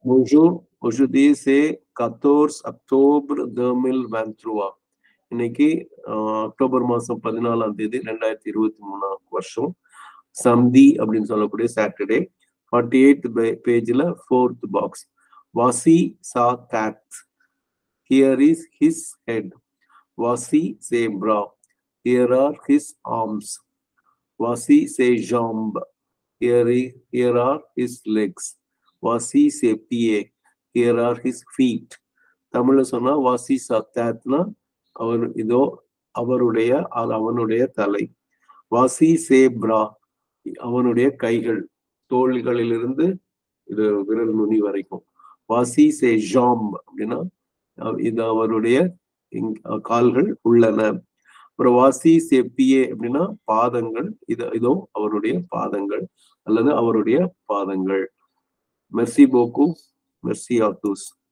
Bonjour, aujourd'hui c'est 14 octobre 2023. இன்னைக்கு ஆஹ், October மாசம் பதினாலாம் தேதி ரெண்டாயிரத்தி இருபத்தி மூணாம் வருஷம் சந்தி அப்படின்னு சொல்லக்கூடிய சாட்டர்டே ஃபார்ட்டி எயித் பேஜ்ல ஃபோர்த் பாக்ஸ் வாசி saw cat here is his head வாசி say bra here are his arms வாசி say jump here here are his legs வாசி சே பியே ஹியர் ஆர் ஹிஸ் ஃபீட் தமிழ்ல சொன்னா வாசி சத்தாத்னா அவர் இதோ அவருடைய அது அவனுடைய தலை வாசி சே பிரா அவனுடைய கைகள் தோள்களிலிருந்து இது விரல் நுனி வரைக்கும் வாசி சே ஜாம்ப் அப்படின்னா அஹ் இது அவருடைய இங்- அஹ் கால்கள் உள்ளன அப்புறம் வாசி சே பியே அப்படின்னா பாதங்கள் இது இதோ அவருடைய பாதங்கள் அல்லது அவருடைய பாதங்கள் மெர்சி போக்கு மெர்சி ஆத்தூஸ்